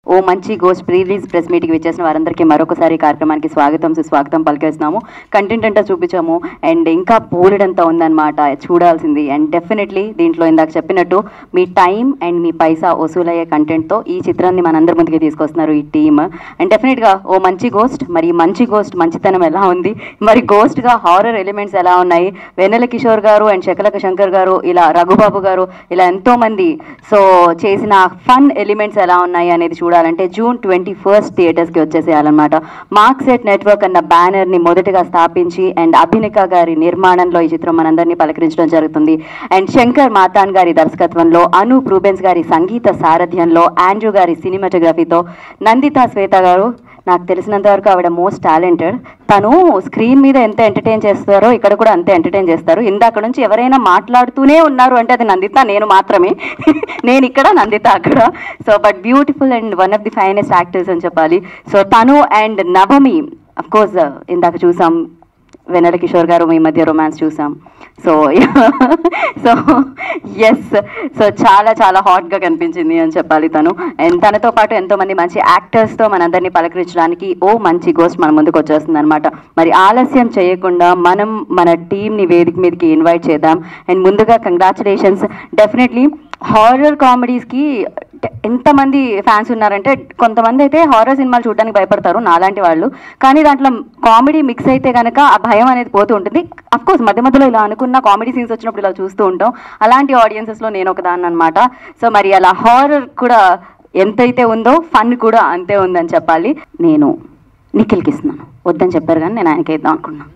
ఓ మంచి ghost pre release press మీట్కి వచ్చేసిన వారందరికీ మరొకసారి ఈ కార్యక్రమానికి స్వాగతం సుస్వాగతం పలికేస్తున్నాము కంటెంట్ అంతా చూపించాము అండ్ ఇంకా పోలెడంతా ఉందన్నమాట చూడాల్సింది అండ్ డెఫినెట్లీ దీంట్లో ఇందాక చెప్పినట్టు మీ టైం అండ్ మీ పైసా వసూలయ్యే కంటెంట్తో ఈ చిత్రాన్ని మనందరి ముందుకి తీసుకొస్తున్నారు ఈ టీమ్ అండ్ డెఫినెట్గా ఓ మంచి గోస్ట్ మరి ఈ మంచి గోస్ట్ మంచితనం ఎలా ఉంది మరి గోస్ట్గా హారర్ ఎలిమెంట్స్ ఎలా ఉన్నాయి వెన్నెల కిషోర్ గారు అండ్ శకలక శంకర్ గారు ఇలా రఘుబాబు గారు ఇలా ఎంతో మంది సో చేసిన ఫన్ ఎలిమెంట్స్ ఎలా ఉన్నాయి అనేది చూడాలంటే జూన్ ట్వంటీ ఫస్ట్ థియేటర్స్కి వచ్చేసేయాలన్నమాట మార్క్ సెట్ నెట్వర్క్ అన్న బ్యానర్ని మొదటగా స్థాపించి అండ్ అభినిక గారి నిర్మాణంలో ఈ చిత్రం మనందరినీ పలకరించడం జరుగుతుంది అండ్ శంకర్ మాతాన్ గారి దర్శకత్వంలో అనూప్ రూబెన్స్ గారి సంగీత సారథ్యంలో ఆండ్రూ గారి సినిమాటోగ్రఫీతో నందిత శ్వేత గారు నాకు తెలిసినంత వరకు ఆవిడ మోస్ట్ టాలెంటెడ్ తను స్క్రీన్ మీద ఎంత ఎంటర్టైన్ చేస్తారో ఇక్కడ కూడా అంతే ఎంటర్టైన్ చేస్తారు ఇందాక నుంచి ఎవరైనా మాట్లాడుతూనే ఉన్నారు అంటే అది నందిత నేను మాత్రమే నేను ఇక్కడ నందిత అక్కడ so but beautiful and one of the finest actors అని చెప్పాలి సో తను అండ్ నవమి అఫ్ కోర్స్ ఇందాక చూసాం వెన్నెల కిషోర్ గారు మీ మధ్య రొమాన్స్ చూసాం సో సో ఎస్ సో చాలా చాలా హాట్గా కనిపించింది అని చెప్పాలి తను అండ్ తనతో పాటు ఎంతో మంది మంచి యాక్టర్స్తో మనందరినీ పలకరించడానికి ఓ మంచి గోస్ట్ మన ముందుకు వచ్చేస్తుంది అనమాట మరి ఆలస్యం చేయకుండా మనం మన టీంని వేదిక మీదకి ఇన్వైట్ చేద్దాం అండ్ ముందుగా కంగ్రాచులేషన్స్ డెఫినెట్లీ హారర్ కామెడీస్కి ఎంతమంది ఫ్యాన్స్ ఉన్నారంటే కొంతమంది అయితే హారర్ సినిమాలు చూడడానికి భయపడతారు నాలాంటి వాళ్ళు కానీ దాంట్లో కామెడీ మిక్స్ అయితే కనుక ఆ భయం అనేది పోతూ ఉంటుంది అఫ్ కోర్స్ మధ్య మధ్యలో ఇలా అనుకున్న కామెడీ సీన్స్ వచ్చినప్పుడు ఇలా చూస్తూ ఉంటాం అలాంటి ఆడియన్సెస్లో నేను ఒక దాన్ని అనమాట సో మరి అలా హారర్ కూడా ఎంతైతే ఉందో ఫన్ కూడా అంతే ఉందని చెప్పాలి నేను నిఖిల్కి ఇస్తున్నాను వద్దని చెప్పారు కానీ నేను ఆయనకి ఇద్దాం అనుకున్నాను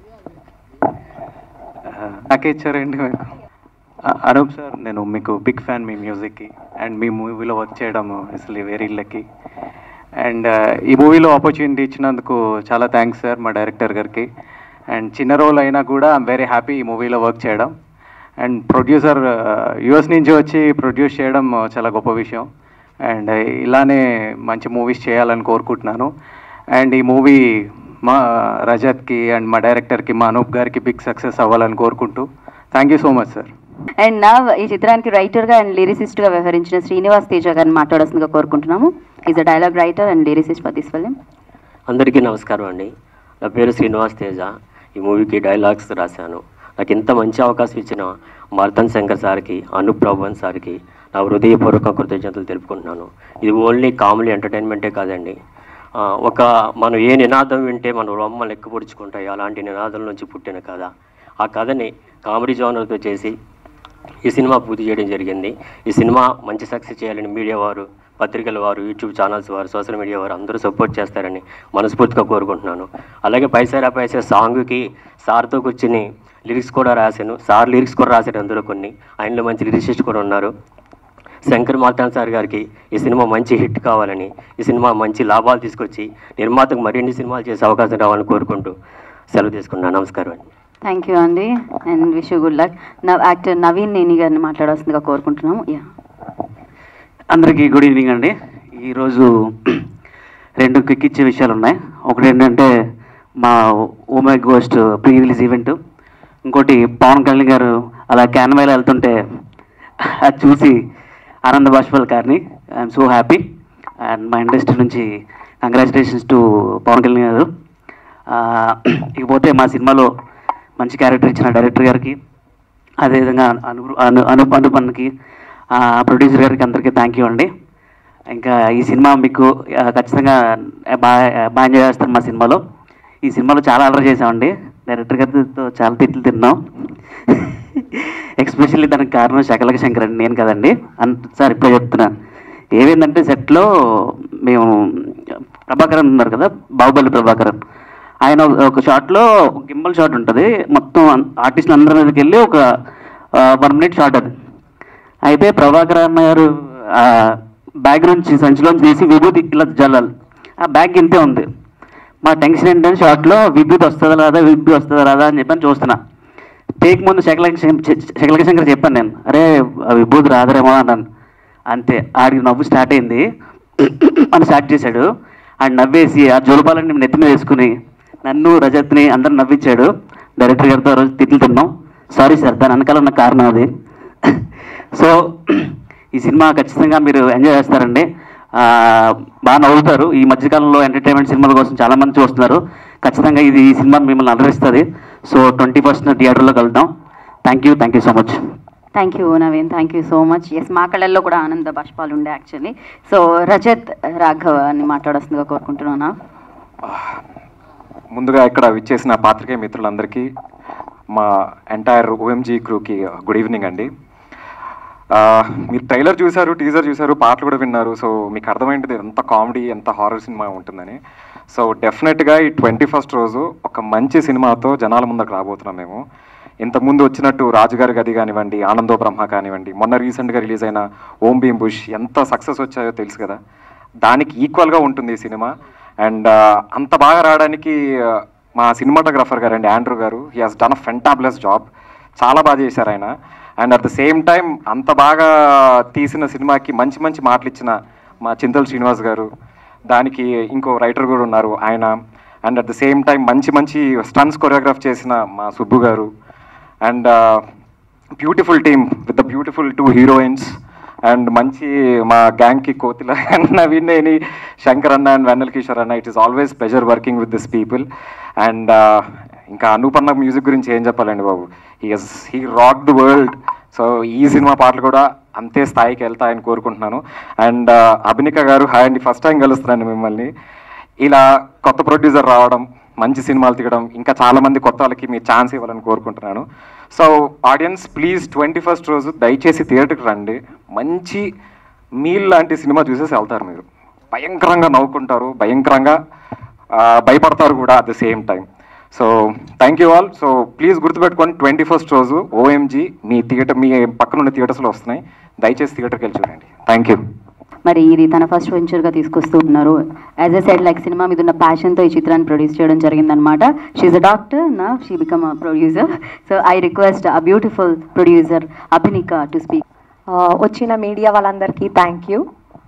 నాకే ఇచ్చారండి మీరు అ- అనూప్ సార్ నేను మీకు బిగ్ ఫ్యాన్ మీ మ్యూజిక్కి అండ్ మీ మూవీలో వర్క్ చేయడం అసలు వెరీ లక్కీ అండ్ ఈ మూవీలో ఆపర్చునిటీ ఇచ్చినందుకు చాలా థ్యాంక్స్ సార్ మా డైరెక్టర్ గారికి అండ్ చిన్న రోల్ అయినా కూడా ఐమ్ వెరీ హ్యాపీ ఈ మూవీలో వర్క్ చేయడం అండ్ ప్రొడ్యూసర్ యుఎస్ నుంచి వచ్చి ప్రొడ్యూస్ చేయడం చాలా గొప్ప విషయం అండ్ ఇలానే మంచి మూవీస్ చేయాలని కోరుకుంటున్నాను అండ్ ఈ మూవీ మా రజత్కి అండ్ మా డైరెక్టర్కి మా అనూప్ గారికి బిగ్ సక్సెస్ అవ్వాలని కోరుకుంటూ thank you so much sir and నా ఈ చిత్రానికి రైటర్గా అండ్ లిరిసిస్ట్గా వ్యవహరించిన శ్రీనివాస్ తేజ గారిని మాట్లాడాల్సిందిగా కోరుకుంటున్నాము is a dialogue writer and lyricist for this film అందరికీ నమస్కారం అండి నా పేరు శ్రీనివాస్ తేజ ఈ మూవీకి డైలాగ్స్ రాశాను నాకు ఇంత మంచి అవకాశం ఇచ్చిన మార్తన్ శంకర్ సార్కి అనూప్ ప్రభన్ సార్కి నా హృదయపూర్వక కృతజ్ఞతలు తెలుపుకుంటున్నాను ఇది ఓన్లీ కామెడీ ఎంటర్టైన్మెంటే కాదండి ఆ, ఒక మనం ఏ నినాదం వింటే మన రొమ్మలు ఎక్కుపొడుచుకుంటాయి అలాంటి నినాదం నుంచి పుట్టిన కథ ఆ కథని కామెడీ జోనర్తో చేసి ఈ సినిమా పూర్తి చేయడం జరిగింది ఈ సినిమా మంచి సక్సెస్ చేయాలని మీడియా వారు పత్రికల వారు యూట్యూబ్ ఛానల్స్ వారు సోషల్ మీడియా వారు అందరూ సపోర్ట్ చేస్తారని మనస్ఫూర్తిగా కోరుకుంటున్నాను అలాగే పైసారా పైసా సాంగ్కి సార్తో కూర్చుని లిరిక్స్ కూడా రాశాను సార్ లిరిక్స్ కూడా రాశారు అందులో కొన్ని ఆయనలో మంచి లిరిసిస్ట్ కూడా ఉన్నారు శంకర్ మాతాన్ సార్ గారికి ఈ సినిమా మంచి హిట్ కావాలని ఈ సినిమా మంచి లాభాలు తీసుకొచ్చి నిర్మాతకు మరిన్ని సినిమాలు చేసే అవకాశం రావాలని కోరుకుంటూ సెలవు తీసుకున్నాను నమస్కారం అండి థ్యాంక్ యూ అండి అండ్ విష్ గుడ్ లక్ నా యాక్టర్ నవీన్ నేని గారిని మాట్లాడాల్సిందిగా కోరుకుంటున్నాము యా అందరికీ గుడ్ ఈవినింగ్ అండి ఈరోజు రెండు క్విక్ ఇచ్చే విషయాలు ఉన్నాయి ఒకటి ఏంటంటే మా oh my ghost pre release event ఇంకోటి పవన్ కళ్యాణ్ గారు అలా క్యాన్వాయిలో వెళ్తుంటే అది చూసి ఆనంద బాష్పాల్ గారిని ఐఎమ్ సో హ్యాపీ అండ్ మా ఇండస్ట్రీ నుంచి కంగ్రాచులేషన్స్ టు పవన్ కళ్యాణ్ గారు ఆ, ఇకపోతే మా సినిమాలో మంచి క్యారెక్టర్ ఇచ్చిన డైరెక్టర్ గారికి అదేవిధంగా అను అను అనూప్ అనూప్ అన్నకి ఆ, ప్రొడ్యూసర్ గారికి అందరికీ థ్యాంక్ యూ అండి ఇంకా ఈ సినిమా మీకు ఆ, ఖచ్చితంగా బాగా బాగా ఎంజాయ్ చేస్తారు మా సినిమాలో ఈ సినిమాలో చాలా ఆర్డర్ చేసామండి డైరెక్టర్ గారితో చాలా తిట్లు తిన్నాం ఎక్స్పెషల్లీ దానికి కారణం శకలక శంకర్ అండి నేను కదండి అంత సార్ ఇప్పుడే చెప్తున్నాను ఏమైందంటే సెట్లో మేము ప్రభాకరన్ ఉన్నారు కదా బాహుబలి ప్రభాకరన్ ఆయన ఒక షాట్లో గింబల్ షాట్ ఉంటుంది మొత్తం ఆర్టిస్టులు అందరి మీదకి వెళ్ళి ఒక వన్ మినిట్ షాట్ అది అయితే ప్రభాకర్ అన్న గారు ఆ బ్యాగ్ నుంచి సంచిలోంచి తీసి విభూతి ఇలా జల్లాలి ఆ బ్యాగ్ ఇంతే ఉంది మా టెన్షన్ ఏంటంటే షార్ట్లో విభూతి వస్తుందా రాదా విభూతి వస్తుందా రాదా అని చెప్పని చూస్తున్నా టేక్ ముందు శకలక శకలక శంకర్ చెప్పాను నేను అరే ఆ విభూతి రాదరేమో అన్నాను అంతే ఆడికి నవ్వు స్టార్ట్ అయింది అని స్టార్ట్ చేశాడు ఆడు నవ్వేసి ఆ జోలపాలని నెత్తి మీద వేసుకుని నన్ను రజత్ని అందరు నవ్వించాడు డైరెక్టర్ గారితో ఆ రోజు తిట్లు తిన్నాం సారీ సార్ దాని వెనకాల ఉన్న కారణం అది సో ఈ సినిమా ఖచ్చితంగా మీరు ఎంజాయ్ చేస్తారండి ఆ, బాగా నవ్వుతారు ఈ మధ్యకాలంలో ఎంటర్టైన్మెంట్ సినిమాల కోసం చాలా మంది చూస్తున్నారు ఖచ్చితంగా ఇది ఈ సినిమా మిమ్మల్ని అలరిస్తుంది సో ట్వంటీ ఫస్ట్ థియేటర్లో కలుద్దాం thank you thank you so much thank you Naveen thank you so much yes మా కళ్ళల్లో కూడా ఆనంద బాష్పాలు ఉండే యాక్చువల్లీ సో రజత్ రాఘవ్ అని మాట్లాడాల్సిందిగా కోరుకుంటున్నానా ముందుగా ఇక్కడ విచ్చేసిన పాత్రికేయ మిత్రులందరికీ మా ఎంటైర్ ఓఎంజీ క్రూకి గుడ్ ఈవినింగ్ అండి ఆ, మీరు ట్రైలర్ చూశారు టీజర్ చూశారు పాటలు కూడా విన్నారు సో మీకు అర్థమైంది ఎంత కామెడీ ఎంత హారర్ సినిమా ఉంటుందని సో డెఫినెట్గా ఈ ట్వంటీ ఫస్ట్ రోజు ఒక మంచి సినిమాతో జనాల ముందుకు రాబోతున్నాం మేము ఇంతకుముందు వచ్చినట్టు రాజుగారి గది కానివ్వండి ఆనందో బ్రహ్మ కానివ్వండి మొన్న రీసెంట్గా రిలీజ్ అయిన ఓం భీమ్ బుష్ ఎంత సక్సెస్ వచ్చాయో తెలుసు కదా దానికి ఈక్వల్గా ఉంటుంది ఈ సినిమా అండ్ అంత బాగా రావడానికి ఆ, మా సినిమాటోగ్రఫర్ గారు అండి ఆండ్రూ గారు he has done a fantabulous job చాలా బాగా చేశారు ఆయన and at the same time అంత బాగా తీసిన సినిమాకి మంచి మంచి మాటలు ఇచ్చిన మా చింతల్ శ్రీనివాస్ గారు దానికి ఇంకో రైటర్ కూడా ఉన్నారు ఆయన and at the same time మంచి మంచి స్టన్స్ కొరియోగ్రాఫ్ చేసిన మా సుబ్బు గారు and beautiful team with the beautiful two heroines and మంచి మా గ్యాంగ్కి కోతిల అండ్ నవీనేని శంకర్ అన్న అండ్ వెన్నెల కిషోర్ అన్న it is always pleasure working with this people and ఇంకా అనూపన్న మ్యూజిక్ గురించి ఏం చెప్పాలండి బాబు he's he rock the world so ఈ సినిమా పాటలు కూడా అంతే స్థాయికి వెళ్తాయని కోరుకుంటున్నాను అండ్ అభినిక గారు హాయ్ అండి ఫస్ట్ టైం కలుస్తున్నాను మిమ్మల్ని ఇలా కొత్త ప్రొడ్యూసర్ రావడం మంచి సినిమాలు తీయడం ఇంకా చాలా మంది కొత్త వాళ్ళకి మీరు ఛాన్స్ ఇవ్వాలని కోరుకుంటున్నాను so audience please twenty first రోజు దయచేసి థియేటర్కి రండి మంచి మీల్ లాంటి సినిమా చూసేసి వెళ్తారు మీరు భయంకరంగా నవ్వుకుంటారు భయంకరంగా ఆ, భయపడతారు కూడా at the same time so thank you all so please గుర్తుపెట్టుకోండి ట్వంటీ ఫస్ట్ రోజు ఓఎంజీ మీ థియేటర్ మీ పక్కనున్న థియేటర్స్లో వస్తున్నాయి దయచేసి థియేటర్కి వెళ్ళి చూడండి థ్యాంక్ యూ మరి ఇది తన ఫస్ట్ వెంచర్గా తీసుకొస్తూ ఉన్నారు as a side like cinema మీద ఉన్న ప్యాషన్తో ఈ చిత్రాన్ని ప్రొడ్యూస్ చేయడం జరిగిందనమాట షీఈ్ అ డాక్టర్ నా she become a producer so I request a beautiful producer Abhinika to speak ఆ, వచ్చిన మీడియా వాళ్ళందరికీ థ్యాంక్ యూ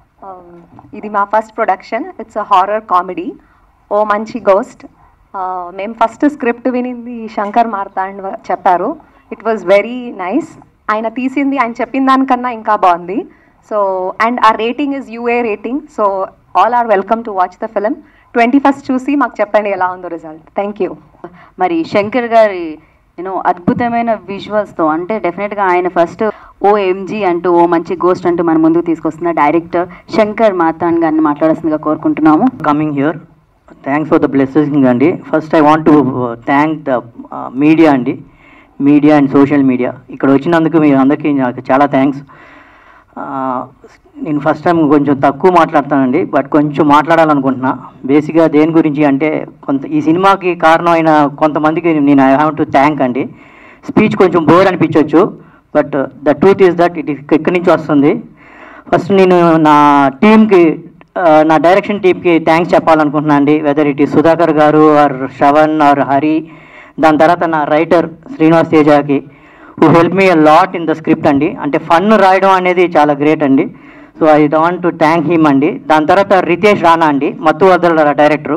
ఇది మా first production it's a horror comedy ఓ మంచి గోస్ట్ మేము ఫస్ట్ స్క్రిప్ట్ వినింది శంకర్ మార్తాండ్ వ- చెప్పారు ఇట్ వాజ్ వెరీ నైస్ ఆయన తీసింది ఆయన చెప్పిన దానికన్నా ఇంకా బాగుంది so and uh rating is UA rating so all are welcome to watch the film twenty first చూసి మాకు చెప్పండి ఎలా ఉందో రిజల్ట్ థ్యాంక్ యూ మరి శంకర్ గారి యూనో అద్భుతమైన విజువల్స్తో అంటే డెఫినెట్గా ఆయన ఫస్ట్ ఓ ఎంజీ అంటూ ఓ మంచి గోస్ట్ అంటూ మన ముందుకు తీసుకొస్తున్న డైరెక్టర్ శంకర్ మాతాన్ గారిని మాట్లాడాల్సిందిగా కోరుకుంటున్నాము coming here thanks for the blessing అండి first I want to thank the media అండి మీడియా అండ్ సోషల్ మీడియా ఇక్కడ వచ్చినందుకు మీ అందరికీ నాకు చాలా థ్యాంక్స్ నేను ఫస్ట్ టైం కొంచెం తక్కువ మాట్లాడతానండి బట్ కొంచెం మాట్లాడాలనుకుంటున్నా బేసిక్గా దేని గురించి అంటే కొంత ఈ సినిమాకి కారణమైన కొంతమందికి నేను ఐ హ్యావ్ టు థ్యాంక్ అండి స్పీచ్ కొంచెం బోర్ అనిపించవచ్చు but the truth is that it ఇక్కడి నుంచి వస్తుంది ఫస్ట్ నేను నా టీంకి నా డైరెక్షన్ టీమ్కి థ్యాంక్స్ చెప్పాలనుకుంటున్నాను అండి వెదర్ ఇట్ ఈ సుధాకర్ గారు ఆర్ శ్రవణ్ ఆర్ హరి దాని తర్వాత నా రైటర్ శ్రీనివాస్ తేజాకి who help me lot in the script అండి అంటే ఫన్ రాయడం అనేది చాలా గ్రేట్ అండి so I want to thank him అండి దాని తర్వాత రితేష్ రాణా అండి మత్తు వదల డైరెక్టరు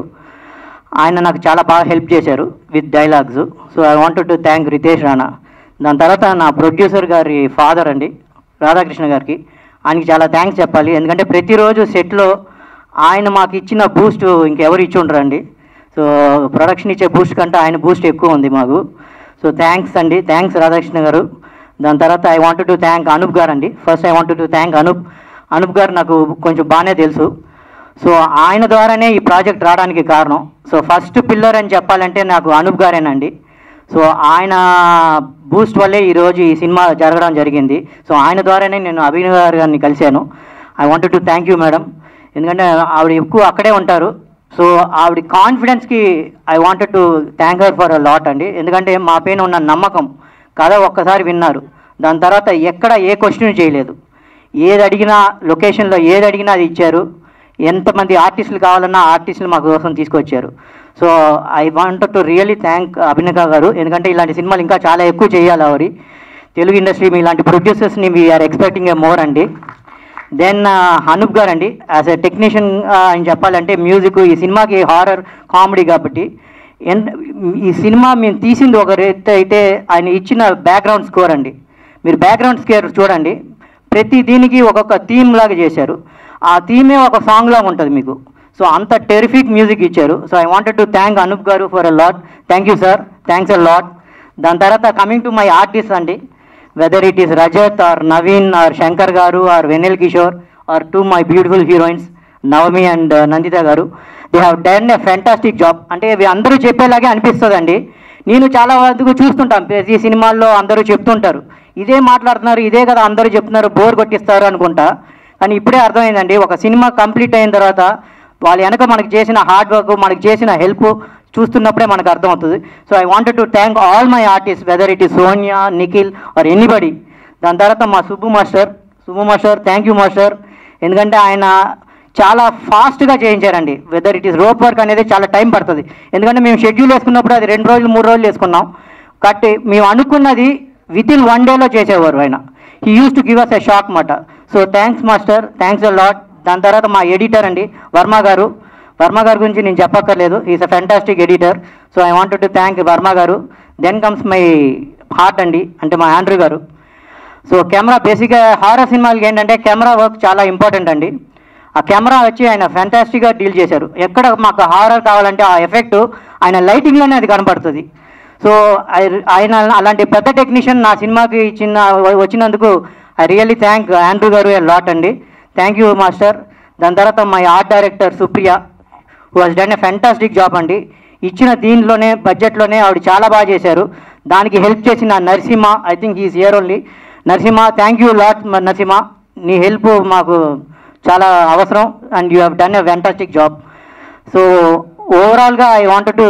ఆయన నాకు చాలా బాగా హెల్ప్ చేశారు with dialogues so I wanted to thank Ritesh Rana దాని తర్వాత నా ప్రొడ్యూసర్ గారి ఫాదర్ అండి రాధాకృష్ణ గారికి ఆయనకి చాలా థ్యాంక్స్ చెప్పాలి ఎందుకంటే ప్రతిరోజు సెట్లో ఆయన మాకు ఇచ్చిన బూస్ట్ ఇంకెవరు ఇచ్చి ఉండరండి సో ప్రొడక్షన్ ఇచ్చే బూస్ట్ కంటే ఆయన బూస్ట్ ఎక్కువ ఉంది మాకు సో థ్యాంక్స్ అండి థ్యాంక్స్ రాధాకృష్ణ గారు దాని తర్వాత I wanted to thank Anoop garu అండి first I wanted to thank Anoop Anoop garu నాకు కొంచెం బాగానే తెలుసు సో ఆయన ద్వారానే ఈ ప్రాజెక్ట్ రావడానికి కారణం సో ఫస్ట్ పిల్లర్ అని చెప్పాలంటే నాకు అనూప్ గారేనండి సో ఆయన బూస్ట్ వల్లే ఈరోజు ఈ సినిమా జరగడం జరిగింది సో ఆయన ద్వారానే నేను అభినవ్ గారు గారిని కలిశాను I wanted to thank you madam ఎందుకంటే ఆవిడ ఎక్కువ అక్కడే ఉంటారు సో ఆవిడ కాన్ఫిడెన్స్కి I wanted to thank her for a lot అండి ఎందుకంటే మా పైన ఉన్న నమ్మకం కథ ఒక్కసారి విన్నారు దాని తర్వాత ఎక్కడ ఏ క్వశ్చన్ చేయలేదు ఏది అడిగినా లొకేషన్లో ఏది అడిగినా అది ఇచ్చారు ఎంతమంది ఆర్టిస్టులు కావాలన్నా ఆర్టిస్టులు మా కోసం తీసుకొచ్చారు so I want to really thank అభినక గారు ఎందుకంటే ఇలాంటి సినిమాలు ఇంకా చాలా ఎక్కువ చేయాలి ఆవిడ తెలుగు ఇండస్ట్రీ మీ ఇలాంటి ప్రొడ్యూసర్స్ని వీఆర్ ఎక్స్పెక్టింగ్ ఏ మోర్ అండి దెన్ అనూప్ గారు అండి యాజ్ ఎ టెక్నీషియన్ అని చెప్పాలంటే మ్యూజిక్ ఈ సినిమాకి హారర్ కామెడీ కాబట్టి ఎంత ఈ సినిమా మేము తీసింది ఒక రేట్ అయితే ఆయన ఇచ్చిన బ్యాక్గ్రౌండ్ స్కోర్ అండి మీరు బ్యాక్గ్రౌండ్ స్కోర్ చూడండి ప్రతి దీనికి ఒక్కొక్క థీమ్ లాగా చేశారు ఆ థీమే ఒక సాంగ్ లాగా ఉంటుంది మీకు సో అంత టెరిఫిక్ మ్యూజిక్ ఇచ్చారు so I wanted to thank Anoop garu for a lot thank you sir thanks a lot దాని తర్వాత కమింగ్ టు మై ఆర్టిస్ట్ అండి whether it is Rajat or Naveen or Shankar garu or Vennela Kishore or to my beautiful heroines Navami and Nanditha garu they have done a fantastic job అంటే ఇవి అందరూ చెప్పేలాగే అనిపిస్తుందండి నేను చాలా వరకు చూస్తుంటాను ప్రతి సినిమాల్లో అందరూ చెప్తుంటారు ఇదే మాట్లాడుతున్నారు ఇదే కదా అందరూ చెప్తున్నారు బోర్ కొట్టిస్తారు అనుకుంటా కానీ ఇప్పుడే అర్థమైందండి ఒక సినిమా కంప్లీట్ అయిన తర్వాత వాళ్ళ వెనక మనకి చేసిన హార్డ్ వర్క్ మనకి చేసిన హెల్ప్ చూస్తున్నప్పుడే మనకు అర్థమవుతుంది so I wanted to thank all my artist whether it is Sonia Nikhil or anybody దాని తర్వాత మా Subbu master Subbu master thank you master ఎందుకంటే ఆయన చాలా ఫాస్ట్గా చేయించారండి whether it is rope work అనేది చాలా టైం పడుతుంది ఎందుకంటే మేము షెడ్యూల్ వేసుకున్నప్పుడు అది రెండు రోజులు మూడు రోజులు వేసుకున్నాం కాబట్టి మేము అనుకున్నది విత్ ఇన్ వన్ డేలో చేసేవారు ఆయన he uses to give us a shock మాట so thanks master thanks a lot దాని తర్వాత మా ఎడిటర్ అండి వర్మ గారు వర్మ గారి గురించి నేను చెప్పక్కర్లేదు is a fantastic editor so I wanted to thank Varma garu then comes my heart అండి అంటే మా ఆండ్రూ గారు సో కెమెరా బేసిక్గా హారర్ సినిమాలకి ఏంటంటే కెమెరా వర్క్ చాలా ఇంపార్టెంట్ అండి ఆ కెమెరా వచ్చి ఆయన ఫ్యాంటాస్టిక్గా డీల్ చేశారు ఎక్కడ మాకు హారర్ కావాలంటే ఆ ఎఫెక్ట్ ఆయన లైటింగ్లోనే అది కనపడుతుంది సో ఐ- ఆయన అలాంటి పెద్ద టెక్నీషియన్ నా సినిమాకి ఇచ్చిన వచ్చినందుకు I really thank Andrew garu a lot అండి థ్యాంక్ యూ మాస్టర్ దాని తర్వాత my art director Supriya who has done a fantastic job అండి ఇచ్చిన దీనిలోనే బడ్జెట్లోనే ఆవిడ చాలా బాగా చేశారు దానికి హెల్ప్ చేసిన Narasimha I think is year only Narasimha thank you lot Narasimha నీ హెల్ప్ మాకు చాలా అవసరం and you have done a fantastic job so ఓవరాల్గా I want to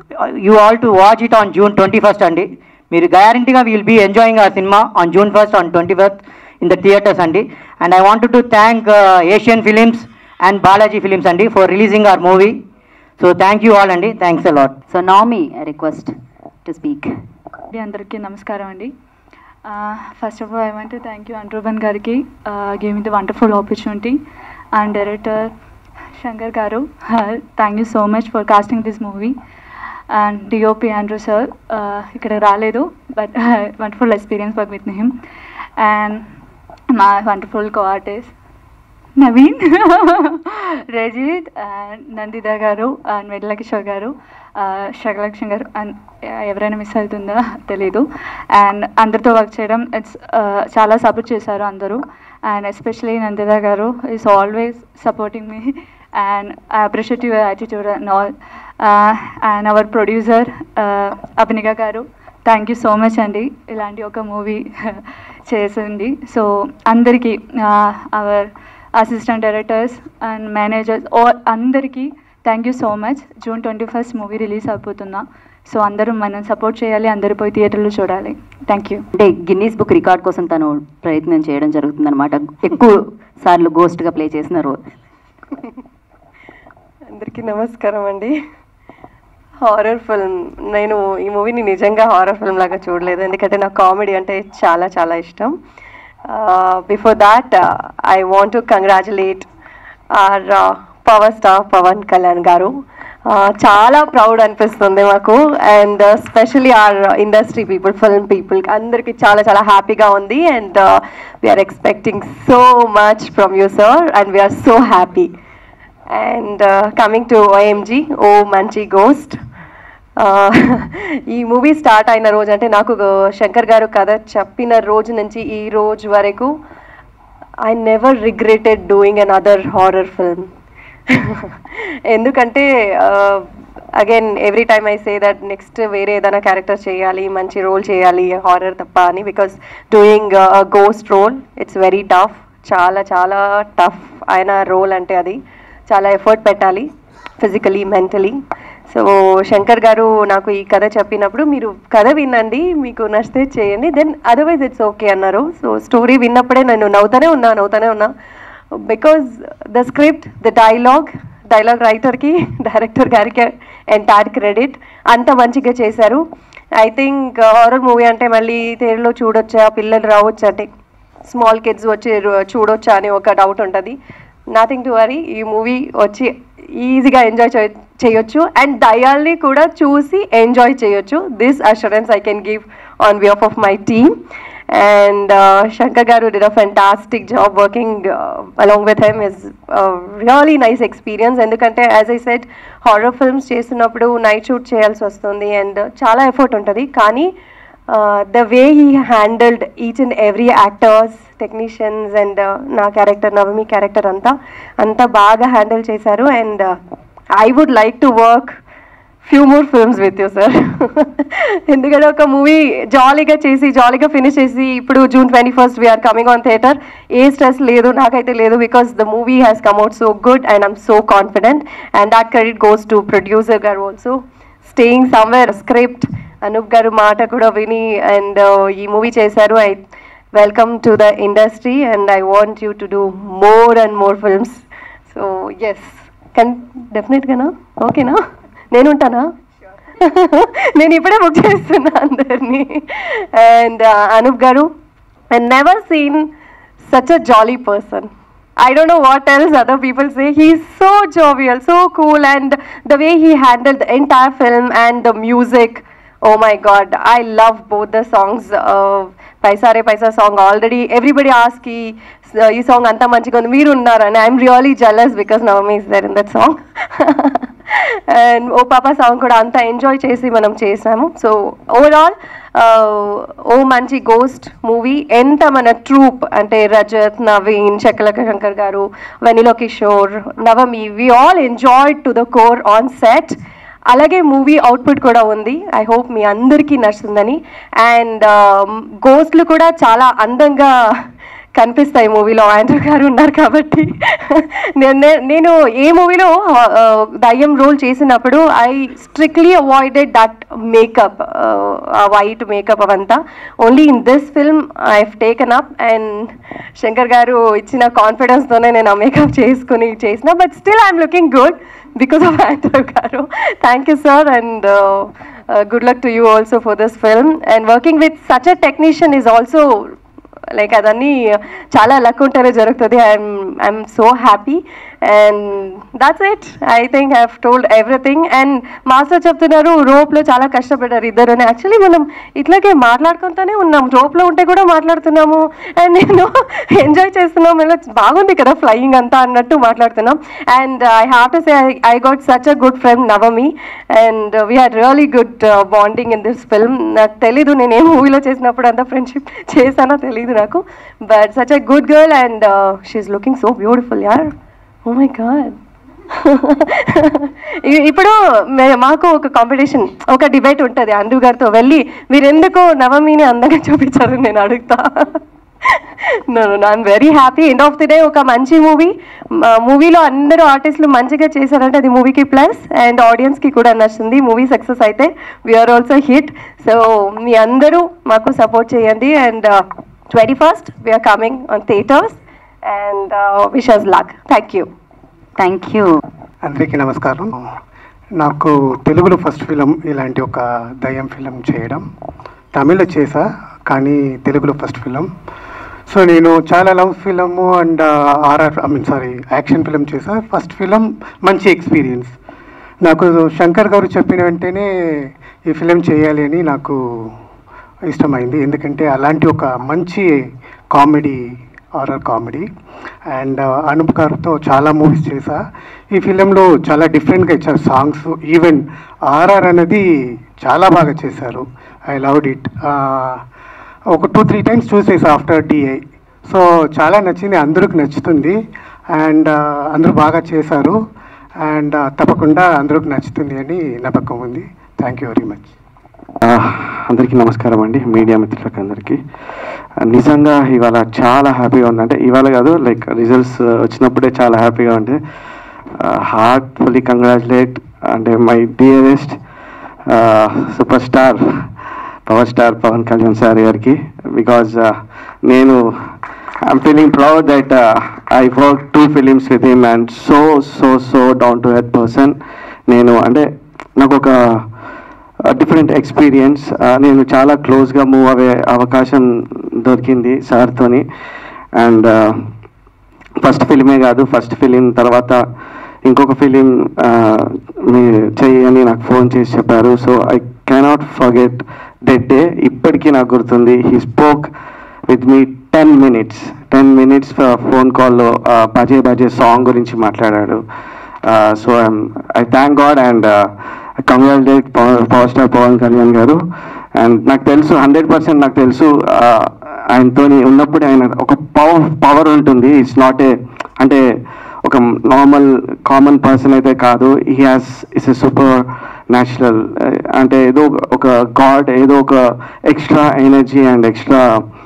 you all to watch it on June twenty first అండి మీరు గ్యారంటీగా విల్ బీ ఎంజాయింగ్ ఆ సినిమా on June first on twenty first in the theatres అండి and I want to thank Asian films and Balaji films అండి for releasing our movie so thank you all అండి thanks a lot so నామీ request to speak అండి అందరికీ నమస్కారం అండి first of all I want thank you అండ్రూబన్ గారికి give me the wonderful opportunity and director Shankar garu thank you so much for casting this movie and DOP Andrew sir ఇక్కడ రాలేదు but wonderful experience work with him and మా wonderful co artist Naveen Rajith and Nanditha garu and వెడ్ల Kishore గారు శగలక్ష్మి గారు and ఎవరైనా miss అవుతుందో తెలీదు and అందరితో work చేయడం ఇట్స్ చాలా సపోర్ట్ చేశారు అందరూ and especially Nanditha garu is always supporting me and I appreciate your attitude and all and our producer Abhinika garu thank you so much అండి ఇలాంటి ఒక మూవీ చేసింది సో అందరికీ our assistant directors and managers all అందరికీ thank you so much June twenty first movie release అయిపోతున్నా so అందరూ మనం support చేయాలి అందరూ పోయి థియేటర్లో చూడాలి థ్యాంక్ యూ అంటే గిన్నీస్ బుక్ రికార్డ్ కోసం తను ప్రయత్నం చేయడం జరుగుతుందన్నమాట ఎక్కువ సార్లు గోస్ట్గా ప్లే చేసిన రోల్ అందరికీ నమస్కారం అండి హారర్ ఫిల్మ్ నేను ఈ మూవీని నిజంగా హారర్ ఫిల్మ్ లాగా చూడలేదు ఎందుకంటే నాకు కామెడీ అంటే చాలా చాలా ఇష్టం before that I want to congratulate our power star Pawan Kalyan garu Uh, చాలా ప్రౌడ్ అనిపిస్తుంది మాకు and specially our industry people film people అందరికీ చాలా చాలా హ్యాపీగా ఉంది and we are expecting so much from you sir and we are so happy and coming to OMG ఓ మంచి గోస్ట్ ఈ మూవీ స్టార్ట్ అయిన రోజు అంటే నాకు శంకర్ గారు కథ చెప్పిన రోజు నుంచి ఈ రోజు వరకు I never regretted doing another horror film ఎందుకంటే again every time I say that next వేరే ఏదైనా క్యారెక్టర్ చేయాలి మంచి రోల్ చేయాలి హారర్ తప్ప అని because doing ghost role it's very tough చాలా చాలా టఫ్ అయిన రోల్ అంటే అది చాలా ఎఫర్ట్ పెట్టాలి ఫిజికలీ మెంటలీ సో శంకర్ గారు నాకు ఈ కథ చెప్పినప్పుడు మీరు కథ వినండి మీకు నచ్చితే చేయండి దెన్ అదర్వైజ్ ఇట్స్ ఓకే అన్నారు సో స్టోరీ విన్నప్పుడే నేను నవ్వుతానే ఉన్నా నవ్వుతానే ఉన్నా because the script the dialogue dialogue రైటర్కి డైరెక్టర్ గారికి ఎంటైర్ క్రెడిట్ అంత మంచిగా చేశారు ఐ థింక్ హారర్ మూవీ అంటే మళ్ళీ థియేటర్లో చూడొచ్చా పిల్లలు రావచ్చు అంటే స్మాల్ కిడ్స్ వచ్చి రు- చూడొచ్చా అని ఒక డౌట్ ఉంటుంది నథింగ్ టు వరీ ఈ మూవీ వచ్చి ఈజీగా ఎంజాయ్ చేయొచ్చు అండ్ దయాల్ని కూడా చూసి ఎంజాయ్ చేయొచ్చు this assurance I can give on behalf of my team and uh, Shankar Garu did a fantastic job working uh, along with him. is a really nice experience. ఎందుకంటే as I said horror films చేస్తున్నప్పుడు night shoot చేయాల్సి వస్తుంది and చాలా effort ఉంటుంది కానీ the way he handled each and every actors technicians and నా క్యారెక్టర్ Navami character అంతా అంతా బాగా హ్యాండిల్ చేశారు and I would like to work few more films with you sir ఎందుకంటే ఒక మూవీ జాలీగా చేసి జాలీగా ఫినిష్ చేసి ఇప్పుడు June twenty first we are coming on theatre ఏ స్ట్రెస్ లేదు నాకైతే లేదు because the movie has come out so good and I'm so confident and that credit goes to producer గారు also staying somewhere script Anoop garu మాట కూడా విని అండ్ ఈ movie చేశారు I welcome to the industry and I want you to do more and more films so yes కన్ డెఫినెట్గానా ఓకేనా నేను ఉంటానా నేను ఇప్పుడే బుక్ చేస్తున్నా అందరినీ and Anoop garu I never seen such a jolly person I don't know what else other people say. He's so jovial, so cool, and the way he handled the entire film and the music. Oh my god, I love both the songs. Uh, Paisa Re Paisa song already. Everybody asked ki, uh, ఈ song అంతా మంచిగా ఉంది మీరు ఉన్నారని I'm really jealous because Navami is there in that song and ఓ పాప song కూడా అంతా ఎంజాయ్ చేసి మనం చేసాము సో ఓవరాల్ ఓ మంచి గోస్ట్ మూవీ ఎంత మన ట్రూప్ అంటే రజత్ నవీన్ చక్కలక Shankar garu Vennela Kishore Navami we all enjoy to the core on set అలాగే మూవీ అవుట్పుట్ కూడా ఉంది ఐ హోప్ మీ అందరికీ నచ్చుతుందని అండ్ గోస్ట్లు కూడా చాలా అందంగా కనిపిస్తాయి మూవీలో ఆండ్రూ గారు ఉన్నారు కాబట్టి నేను నేను ఏ మూవీలో దయ్యం రోల్ చేసినప్పుడు I strictly avoided that makeup ఆ వైట్ మేకప్ అవంతా only in this film I have taken up and Shankar garu ఇచ్చిన కాన్ఫిడెన్స్తోనే నేను ఆ మేకప్ చేసుకుని చేసిన but still I'm looking good because of Andrew garu thank you sir and good luck to you also for this film and working with such a technician is also like అదన్నీ చాలా luck ఉంటేనే జరుగుతుంది I'm I'm so happy and that's it I think have told everything and master చెప్తున్నారు రోప్లో చాలా కష్టపడ్డారు ఇద్దరు actually మనం ఇట్లాగే మాట్లాడుకుంటూనే ఉన్నాం రోప్లో ఉంటే కూడా మాట్లాడుతున్నాము అండ్ నేను ఎంజాయ్ చేస్తున్నాం ఇలా బాగుంది కదా ఫ్లయింగ్ అంతా అన్నట్టు మాట్లాడుతున్నాం and I have to say I got such a good friend Navami and we had really good bonding in this film నాకు తెలీదు నేను ఏ మూవీలో చేసినప్పుడు అంత ఫ్రెండ్షిప్ చేశానో తెలీదు నాకు but such a good girl and she is looking so beautiful యార్ ఓ మై గాడ్ ఇప్పుడు మే- మాకు ఒక కాంపిటీషన్ ఒక డిబేట్ ఉంటుంది అండు గారితో వెళ్ళి మీరు ఎందుకు నవమిని అందంగా చూపించారు నేను అడుగుతా no no I'm very happy end of the day ఒక మంచి మూవీ మూవీలో అందరూ ఆర్టిస్టులు మంచిగా చేశారంటే అది మూవీకి ప్లస్ అండ్ ఆడియన్స్కి కూడా నచ్చింది మూవీ సక్సెస్ అయితే వీఆర్ ఆల్సో హిట్ సో మీ అందరూ మాకు సపోర్ట్ చేయండి and twenty first we are coming on theatres and wishes luck thank you thank you అందరికీ నమస్కారం నాకు తెలుగులో ఫస్ట్ ఫిలం ఇలాంటి ఒక దయ్యం ఫిలం చేయడం తమిళ్లో చేసా కానీ తెలుగులో ఫస్ట్ ఫిలం సో నేను చాలా love film and RR I mean sorry action film చేసా ఫస్ట్ ఫిలం మంచి ఎక్స్పీరియన్స్ నాకు శంకర్ గారు చెప్పిన వెంటనే ఈ ఫిలిం చేయాలి అని నాకు ఇష్టమైంది ఎందుకంటే అలాంటి ఒక మంచి comedy horror comedy and Anoop గారితో చాలా మూవీస్ చేశా ఈ ఫిలింలో చాలా డిఫరెంట్గా ఇచ్చారు సాంగ్స్ ఈవెన్ ఆర్ఆర్ అనేది చాలా బాగా చేశారు ఐ లవ్డ్ ఇట్ ఒక టూ త్రీ టైమ్స్ చూసేసా ఆఫ్టర్ డిఐ సో చాలా నచ్చింది అందరికి నచ్చుతుంది అండ్ అందరూ బాగా చేశారు అండ్ తప్పకుండా అందరికి నచ్చుతుంది అని నమ్మకం ఉంది థ్యాంక్ యూ వెరీ మచ్ ఆ, అందరికీ నమస్కారం అండి మీడియా మిత్రులకు అందరికీ నిజంగా ఇవాళ చాలా హ్యాపీగా ఉంది అంటే ఇవాళ కాదు లైక్ రిజల్ట్స్ వచ్చినప్పుడే చాలా హ్యాపీగా ఉంది హార్ట్ఫుల్లీ కంగ్రాచులేట్ అంటే my dearest super star power star Pawan Kalyan sir గారికి బికాజ్ నేను I'm feeling proud that I work two films with him and so so so down to head person నేను అంటే నాకు ఒక డిఫరెంట్ ఎక్స్పీరియన్స్ నేను చాలా క్లోజ్గా మూవ్ అయ్యే అవకాశం దొరికింది సార్తోని అండ్ ఫస్ట్ ఫిలిమే కాదు ఫస్ట్ ఫిలిం తర్వాత ఇంకొక ఫిలిం మీరు చెయ్యని నాకు ఫోన్ చేసి చెప్పారు so I cannot forget that day ఇప్పటికీ నాకు గుర్తుంది he spoke with me ten minutes ten minutes phone కాల్లో బజే బజే సాంగ్ గురించి మాట్లాడాడు so I thank God and congratulate power star Pawan Kalyan garu and నాకు తెలుసు హండ్రెడ్ పర్సెంట్ నాకు తెలుసు uh, ఆయనతో ఉన్నప్పుడు ఆయన ఒక పవర్ పవర్ ఉంటుంది ఇట్స్ నాట్ ఏ అంటే ఒక నార్మల్ కామన్ పర్సన్ అయితే కాదు he has is a super natural అంటే ఏదో ఒక గాడ్ ఏదో ఒక extra energy and extra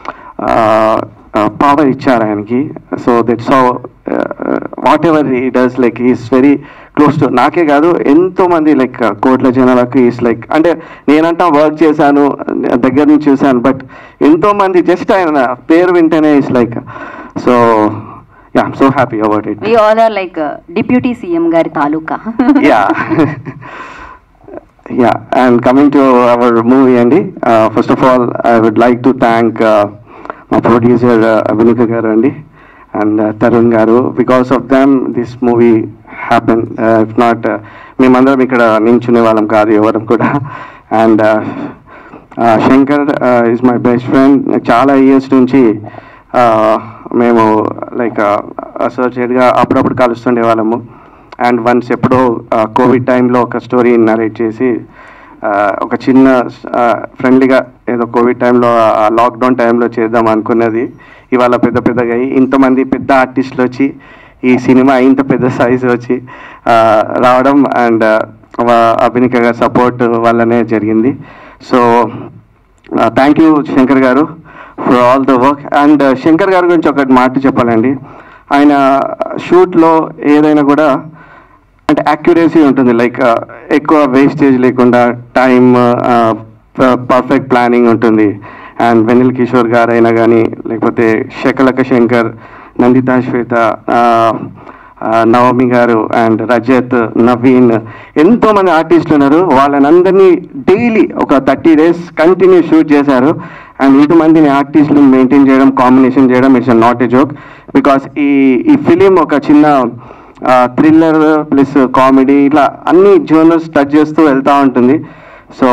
power ఇచ్చారు ఆయనకి so that's how whatever ఈ does like is very close to నాకే కాదు ఎంతో మంది లైక్ కోట్ల జనాలకు ఈస్ లైక్ అంటే నేనంటా వర్క్ చేశాను దగ్గర నుంచి చూశాను బట్ ఎంతో మంది జస్ట్ ఆయన పేరు వింటేనే is like so yeah so happy about it we all are like deputy CM గారి తాలూకా yeah yeah and coming to our movie andy uh, first of all i would like to thank uh, my producer uh, abinika garu andy and uh, tarun garu because of them this movie happened uh, if not uh, మేమందరం ఇక్కడ నించునే వాళ్ళం కాదు ఎవరం కూడా and Shankar is my best friend చాలా years నుంచి uh, మేము like అసోసియేట్గా అప్పుడప్పుడు కలుస్తుండే వాళ్ళము అండ్ వన్స్ ఎప్పుడో కోవిడ్ టైంలో ఒక స్టోరీ నరేట్ చేసి ఆ, ఒక చిన్న ఫ్రెండ్లీగా ఏదో కోవిడ్ టైంలో లాక్డౌన్ టైంలో చేద్దాం అనుకున్నది ఇవాళ పెద్ద పెద్దగా అయ్యి ఇంతమంది పెద్ద ఆర్టిస్టులు వచ్చి ఈ సినిమా ఇంత పెద్ద సైజు వచ్చి ఆ, రావడం అండ్ అభినిక గారి సపోర్ట్ వల్లనే జరిగింది సో థ్యాంక్ యూ శంకర్ గారు for all the work and Shankar గారి గురించి ఒకటి మాట చెప్పాలండి ఆయన షూట్లో ఏదైనా కూడా అంటే యాక్యురసీ ఉంటుంది లైక్ ఎక్కువ వేస్టేజ్ లేకుండా టైం పర్ఫెక్ట్ ప్లానింగ్ ఉంటుంది అండ్ వెనిల్ కిషోర్ గారు అయినా కానీ లేకపోతే శకలక శంకర్ నందితా శ్వేత ఆ, ఆ, నవమి గారు అండ్ రజత్ నవీన్ ఎంతో మంది ఆర్టిస్టులు ఉన్నారు వాళ్ళని అందరినీ డైలీ ఒక థర్టీ డేస్ కంటిన్యూ షూట్ చేశారు అండ్ ఇంతమందిని ఆర్టిస్టులు మెయింటైన్ చేయడం కాంబినేషన్ చేయడం it's not a joke because ఈ ఈ ఫిలిం ఒక చిన్న థ్రిల్లర్ ప్లస్ కామెడీ ఇట్లా అన్ని జోనర్స్ టచ్ చేస్తూ వెళ్తూ ఉంటుంది సో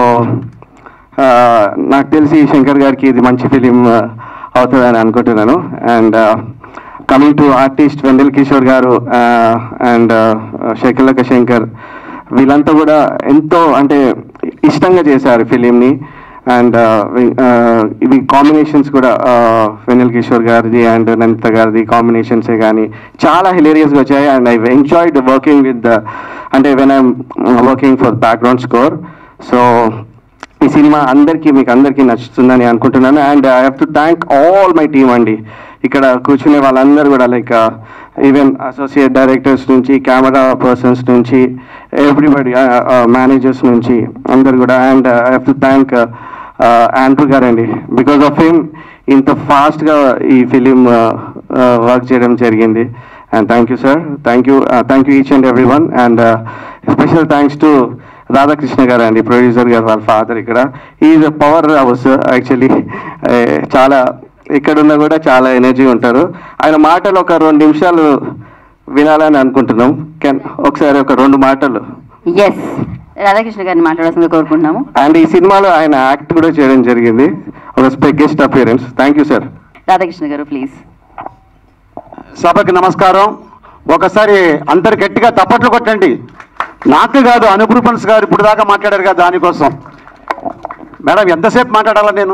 నాకు తెలిసి శంకర్ గారికి ఇది మంచి ఫిలిం అవుతుందని అనుకుంటున్నాను and coming to artist Vennela Kishore గారు అండ్ శకలక శంకర్ వీళ్ళంతా కూడా ఎంతో అంటే ఇష్టంగా చేశారు ఫిలింని అండ్ ఇవి కాంబినేషన్స్ కూడా వెనిల్ కిషోర్ గారిది అండ్ నందిత గారిది కాంబినేషన్సే కానీ చాలా హిలేరియస్గా వచ్చాయి and I enjoyed working with the అంటే when I'm working for background score so ఈ సినిమా అందరికీ మీకు అందరికీ నచ్చుతుందని అనుకుంటున్నాను and I have to thank all my team అండి ఇక్కడ కూర్చునే వాళ్ళందరూ కూడా లైక్ ఈవెన్ అసోసియేట్ డైరెక్టర్స్ నుంచి కెమెరా పర్సన్స్ నుంచి ఎవ్రీబడి మేనేజర్స్ నుంచి అందరు కూడా and I have to thank Andrew గారండి బికాస్ ఆఫ్ హిమ్ ఇంత ఫాస్ట్గా ఈ ఫిలిం వర్క్ చేయడం జరిగింది and thank you sir thank you thank you each and every one and special thanks to Radhakrishna గారు అండి ప్రొడ్యూసర్ గారు వాళ్ళ ఫాదర్ ఇక్కడ ఈజ్ పవర్ హౌస్ యాక్చువల్లీ చాలా ఇక్కడున్నా కూడా చాలా ఎనర్జీ ఉంటారు ఆయన మాటలు ఒక రెండు నిమిషాలు వినాలని అనుకుంటున్నాం కెన్ ఒకసారి ఒక రెండు మాటలు ఎస్ రాధాకృష్ణ గారిని మాట్లాడాల్సిందిగా కోరుకుంటున్నాము అండ్ ఈ సినిమాలో ఆయన యాక్ట్ కూడా చేయడం జరిగింది ఒక guest appearance thank you sir Radhakrishna గారు ప్లీజ్ సభకి నమస్కారం ఒకసారి అందరు గట్టిగా తప్పట్లు కొట్టండి నాకు కాదు అనుప్రూపన్స్ గారు ఇప్పుడు దాకా మాట్లాడారు కదా దానికోసం మేడం ఎంతసేపు మాట్లాడాలా నేను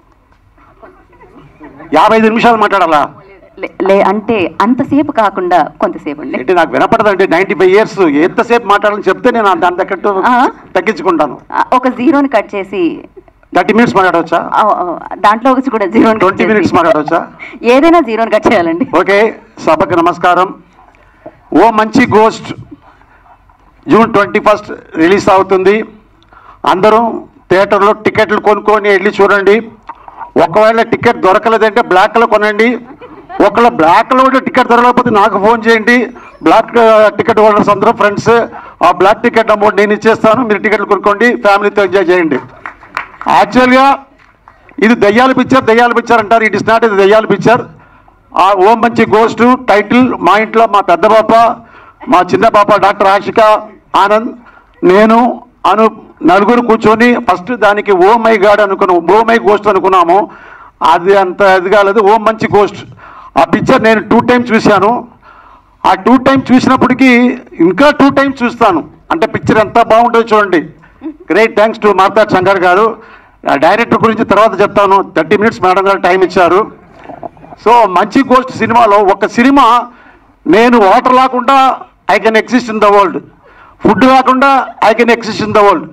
యాభై ఐదు నిమిషాలు మాట్లాడాలా లే- లే అంటే అంతసేపు కాకుండా కొంతసేపు అండి అంటే నాకు వినపడదండి నైన్టీ ఫైవ్ ఇయర్స్ ఎంతసేపు మాట్లాడాలని చెప్తే నేను దాని తగ్గట్టు తగ్గించుకుంటాను ఆ, ఒక జీరోని కట్ చేసి థర్టీ మినిట్స్ మాట్లాడవచ్చా ఆ, ఆ, దాంట్లో వచ్చి కూడా జీరోని కట్ ట్వంటీ మినిట్స్ చేసి మాట్లాడవచ్చా ఏదైనా జీరోని కట్ చేయాలండి ఓకే సభకు నమస్కారం ఓ మంచి ghost June twenty first release అవుతుంది అందరూ థియేటర్లో టికెట్లు కొనుక్కొని వెళ్ళి చూడండి ఒకవేళ టికెట్ దొరకలేదంటే బ్లాక్లో కొనండి ఒకవేళ బ్లాక్లో కూడా టికెట్ దొరకకపోతే నాకు ఫోన్ చేయండి బ్లాక్ టికెట్ హోల్డర్స్ అందరూ ఫ్రెండ్స్ ఆ బ్లాక్ టికెట్ అమౌంట్ నేను ఇచ్చేస్తాను మీరు టికెట్లు కొనుక్కోండి ఫ్యామిలీతో ఎంజాయ్ చేయండి యాక్చువల్గా ఇది దయ్యాల పిక్చర్ దయ్యాల పిక్చర్ అంటారు ఇట్ ఇస్ నాట్ ఇది దయ్యాల పిక్చర్ ఆ ఓం మంచి గోస్ట్ టైటిల్ మా ఇంట్లో మా పెద్ద పాప మా చిన్న పాప డాక్టర్ ఆషిక ఆనంద్ నేను అను నలుగురు కూర్చొని ఫస్ట్ దానికి ఓ మై గాడ్ అనుకున్నాము ఓ మై గోస్ట్ అనుకున్నాము అది అంత ఇది కాలేదు ఓ మంచి గోస్ట్ ఆ పిక్చర్ నేను టూ టైమ్స్ చూశాను ఆ టూ టైమ్స్ చూసినప్పటికీ ఇంకా టూ టైమ్స్ చూస్తాను అంటే పిక్చర్ ఎంత బాగుంటుందో చూడండి గ్రేట్ థ్యాంక్స్ టు మార్తా శంకర్ గారు ఆ డైరెక్టర్ గురించి తర్వాత చెప్తాను థర్టీ మినిట్స్ మేడం గారు టైం ఇచ్చారు సో మంచి గోస్ట్ సినిమాలో ఒక సినిమా నేను వాటర్ లేకుండా I can exist in the world food లేకుండా I can exist in the world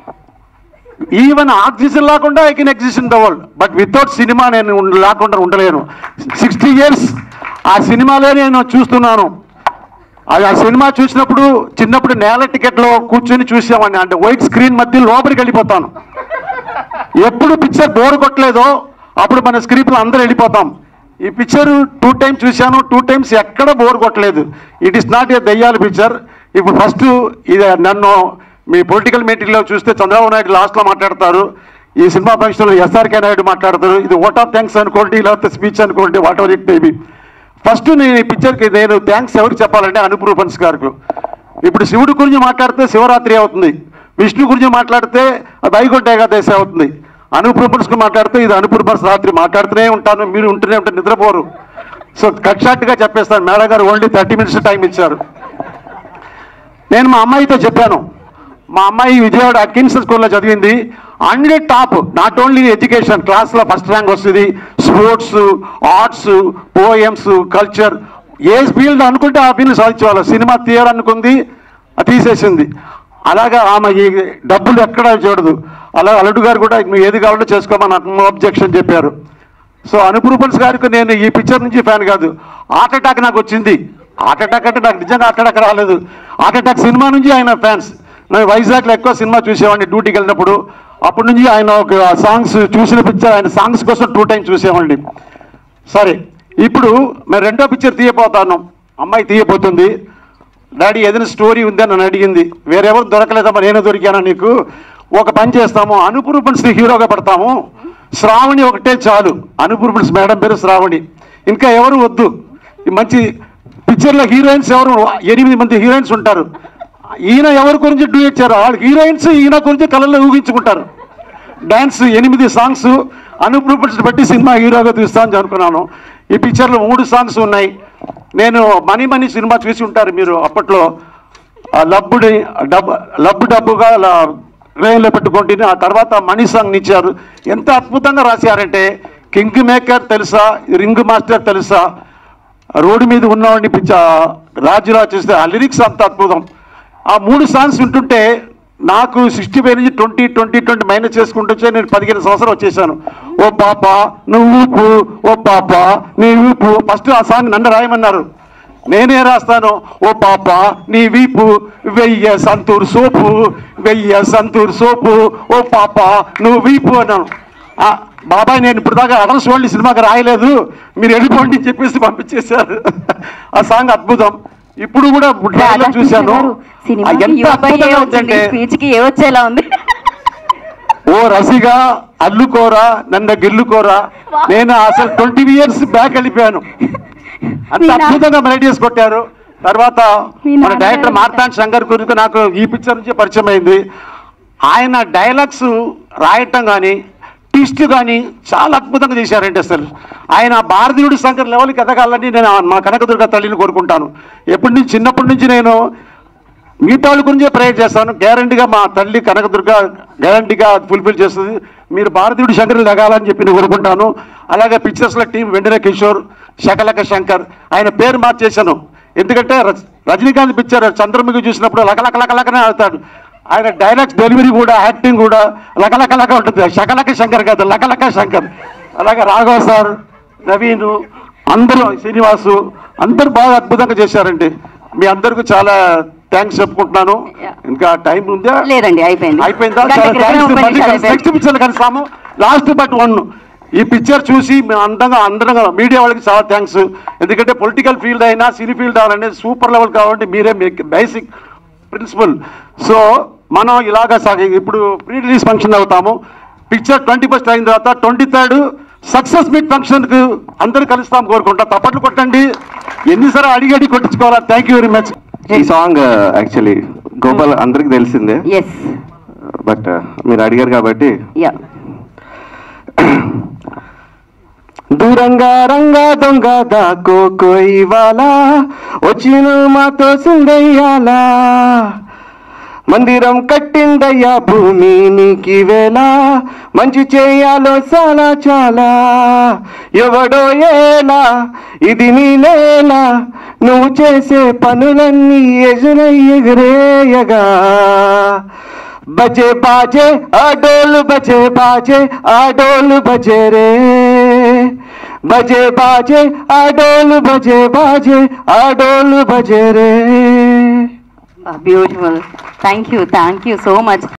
even oxygen లేకుండా I can exist in the world but without cinema నేను ఉండ- లేకుండా ఉండలేను సిక్స్టీ ఇయర్స్ ఆ సినిమాలే నేను చూస్తున్నాను అది ఆ సినిమా చూసినప్పుడు చిన్నప్పుడు నేల టికెట్లో కూర్చొని చూసామని అంటే వైట్ స్క్రీన్ మధ్య లోపలికి వెళ్ళిపోతాను ఎప్పుడు పిక్చర్ బోర్ కొట్టలేదో అప్పుడు మన స్క్రీన్లో అందరూ వెళ్ళిపోతాం ఈ పిక్చర్ టూ టైమ్స్ చూశాను టూ టైమ్స్ ఎక్కడ బోర్ కొట్టలేదు ఇట్ ఇస్ నాట్ ఏ దయ్యాల పిక్చర్ ఇప్పుడు ఫస్ట్ ఇది నన్ను మీ పొలిటికల్ మీటింగ్లో చూస్తే చంద్రబాబు నాయుడు లాస్ట్లో మాట్లాడతారు ఈ సినిమా ఫంక్షన్లో ఎస్ఆర్కే నాయుడు మాట్లాడతారు ఇది ఓట్ ఆఫ్ థ్యాంక్స్ అనుకోండి లేకపోతే స్పీచ్ అనుకోండి whatever it maybe first నేను ఈ పిక్చర్కి నేను థ్యాంక్స్ ఎవరికి చెప్పాలంటే అనూప్ రూపన్స్ గారికి ఇప్పుడు శివుడి గురించి మాట్లాడితే శివరాత్రి అవుతుంది విష్ణు గురించి మాట్లాడితే వైకుంఠ ఏకాదశి అవుతుంది అనూప్ రూపన్స్ గురించి మాట్లాడితే ఇది అనూప్ రూపన్స్ రాత్రి మాట్లాడుతూనే ఉంటాను మీరు ఉంటూనే ఉంటే నిద్రపోరు సో కట్షాట్గా చెప్పేస్తాను మేడం గారు ఓన్లీ థర్టీ మినిట్స్ టైం ఇచ్చారు నేను మా అమ్మాయితో చెప్పాను మా అమ్మాయి విజయవాడ అకిన్స్ స్కూల్లో చదివింది అన్ని టాప్ నాట్ ఓన్లీ ఎడ్యుకేషన్ క్లాస్లో ఫస్ట్ ర్యాంక్ వస్తుంది స్పోర్ట్స్ ఆర్ట్స్ పోయమ్స్ కల్చర్ ఏ ఫీల్డ్ అనుకుంటే ఆ ఫీల్డ్ సాధించేవాళ్ళు సినిమా తీయాలనుకుంది అది తీసేసింది అలాగా ఆమె ఈ డబ్బులు ఎక్కడ చూడదు అలా అల్లుడు గారు కూడా నువ్వు ఏది కావాలో చేసుకోమని నో అబ్జెక్షన్ చెప్పారు సో అనూప్ రూపన్స్ గారికి నేను ఈ పిక్చర్ నుంచి ఫ్యాన్ కాదు హార్ట్ అటాక్ నాకు వచ్చింది హార్ట్ అటాక్ అంటే నాకు నిజంగా హార్ట్ అటాక్ రాలేదు హార్ట్ అటాక్ సినిమా నుంచి ఆయన ఫ్యాన్స్ నేను వైజాగ్లో ఎక్కువ సినిమా చూసేవాడిని డ్యూటీకి వెళ్ళినప్పుడు అప్పటి నుంచి ఆయన ఒక సాంగ్స్ చూసిన పిక్చర్ ఆయన సాంగ్స్ కోసం టూ టైమ్స్ చూసేవాడిని సరే ఇప్పుడు మేము రెండో పిక్చర్ తీయపోతాను అమ్మాయి తీయబోతుంది డాడీ ఏదైనా స్టోరీ ఉందని నన్ను అడిగింది వేరెవరు దొరకలేదమ్మా నేను దొరికానా నీకు ఒక పని చేస్తాము అనుపు రూపన్స్ హీరోగా పడతాము శ్రావణి ఒకటే చాలు అనుపు రూపన్స్ మేడం పేరు శ్రావణి ఇంకా ఎవరు వద్దు ఈ మంచి పిక్చర్లో హీరోయిన్స్ ఎవరు ఎనిమిది మంది హీరోయిన్స్ ఉంటారు ఈయన ఎవరి గురించి డూ ఇచ్చారు వాళ్ళు హీరోయిన్స్ ఈయన గురించి కళల్లో ఊహించుకుంటారు డ్యాన్స్ ఎనిమిది సాంగ్స్ అనూప్ రూపన్స్ బట్టి సినిమా హీరోగా తీస్తానని అనుకున్నాను ఈ పిక్చర్లో మూడు సాంగ్స్ ఉన్నాయి నేను మనీ మనీ సినిమా చూసి ఉంటారు మీరు అప్పట్లో ఆ లబ్బుడి డబ్బు లబ్బు డబ్బుగా అలా రేంజ్లో పెట్టుకుంటే ఆ తర్వాత మనీ సాంగ్ ఇచ్చారు ఎంత అద్భుతంగా రాశారంటే కింగ్ మేకర్ తెలుసా రింగ్ మాస్టర్ తెలుసా రోడ్డు మీద ఉన్నవాడిని పిచ్చ రాజురా చేస్తే ఆ లిరిక్స్ అంత అద్భుతం ఆ మూడు సాంగ్స్ వింటుంటే నాకు సిక్స్టీ ఫైవ్ నుంచి ట్వంటీ ట్వంటీ ట్వంటీ మైనస్ చేసుకుంటూ వచ్చే నేను పదిహేను సంవత్సరాలు వచ్చేసాను ఓ పాప నువ్వు ఊపు ఓ పాప నీ ఊపు ఫస్ట్ ఆ సాంగ్ నన్ను రాయమన్నారు నేనే రాస్తాను ఓ పాప నీ వీపు వెయ్య సంతూర్ సోపు వెయ్య సంతూర్ సోపు ఓ పాప నువ్వు వీపు అన్నాను ఆ, బాబాయ్ నేను ఇప్పుడు దాకా అడల్స్ ఓన్లీ సినిమాకి రాయలేదు మీరు వెళ్ళిపోండి అని చెప్పేసి పంపించేశారు ఆ సాంగ్ అద్భుతం ఇప్పుడు కూడా బుడ్డాలో చూశాను ఆ ఎంత అద్భుతంగా ఉందంటే స్పీచ్ కి ఏ వచ్చేలా ఉంది ఓ రసిగా అల్లుకోరా నన్ను గిల్లుకోరా నేను అసలు ట్వంటీ ఇయర్స్ బ్యాక్ వెళ్ళిపోయాను అంత అద్భుతంగా మెలడీస్ కొట్టారు తర్వాత మన డైరెక్టర్ మార్తాన్ శంకర్ గురించి నాకు ఈ పిక్చర్ నుంచి పరిచయం అయింది ఆయన డైలాగ్స్ రాయటం కానీ ట్విస్ట్ కానీ చాలా అద్భుతంగా చేశారంటే అసలు ఆయన భారతీయుడి శంకర్ లెవెల్కి ఎదగాలని నేను మా కనకదుర్గ తల్లిని కోరుకుంటాను ఎప్పటి నుంచి చిన్నప్పటి నుంచి నేను మిగతా వాళ్ళ గురించే ప్రేయర్ చేస్తాను గ్యారంటీగా మా తల్లి కనకదుర్గ గ్యారంటీగా ఫుల్ఫిల్ చేస్తుంది మీరు భారతీయుడు శంకర్లు తగాలని చెప్పి నేను కోరుకుంటాను అలాగే పిక్చర్స్లో టీం వెండిన కిషోర్ శకలక శంకర్ ఆయన పేరు మార్చేశాను ఎందుకంటే రజ- రజనీకాంత్ పిక్చర్ చంద్రముఖి చూసినప్పుడు లకలక లకలకనే ఆడతాడు ఆయన డైలాగ్స్ డెలివరీ కూడా యాక్టింగ్ కూడా లకలకలక ఉంటుంది శకలక శంకర్ కాదు లకలక శంకర్ అలాగే రాఘవ సార్ నవీన్ అందరూ శ్రీనివాసు అందరూ బాగా అద్భుతంగా చేశారండి మీ అందరికీ చాలా థ్యాంక్స్ చెప్పుకుంటున్నాను ఇంకా టైం ఉందా లేదండి అయిపోయింది అయిపోయిందా గంట చాలా క్రితమే థ్యాంక్స్ ముప్పై మళ్ళీ నిమిషాలు కలిసి నెక్స్ట్ పిక్చర్ కలుస్తాము లాస్ట్ బట్ వన్ ఈ పిక్చర్ చూసి మేము అందంగా అందరంగా మీడియా వాళ్ళకి చాలా థ్యాంక్స్ ఎందుకంటే పొలిటికల్ ఫీల్డ్ అయినా సినీ ఫీల్డ్ అనేది సూపర్ లెవెల్ కావాలంటే మీరే బేసిక్ ప్రిన్సిపల్ సో మనం ఇలాగా సాగి ఇప్పుడు ప్రీ రిలీజ్ ఫంక్షన్ అవుతాము పిక్చర్ ట్వంటీ ఫస్ట్ అయిన తర్వాత ట్వంటీ థర్డ్ సక్సెస్ మీట్ ఫంక్షన్కి అందరూ కలుస్తాం కోరుకుంటా తప్పట్లు కొట్టండి ఎన్నిసార్లు అడిగి అడిగి కొట్టించుకోవాలా థ్యాంక్ యూ వెరీ మచ్ ఈ సాంగ్ యాక్చువల్లీ గోపాల్ అందరికి తెలిసిందే ఎస్ బట్ మీరు అడిగారు కాబట్టి యా దూరంగా రంగా దొంగ దాకో ఇవాళ వచ్చిన మాతో సిందయ్యాలా మందిరం కట్టిందయ్యా భూమి నీకి వేళ మంచి చేయాలో చాలా చాలా ఎవడో ఏలా ఇది నీ నేల నువ్వు చేసే పనులన్నీ ఎజునై ఎగరేయగా బజే బాజే ఆ డోలు బజే బాజే ఆ డోలు బజే రే బజే బాజే ఆ డోలు బజే బాజే ఆ డోలు బజే రే beautiful thank you thank you so much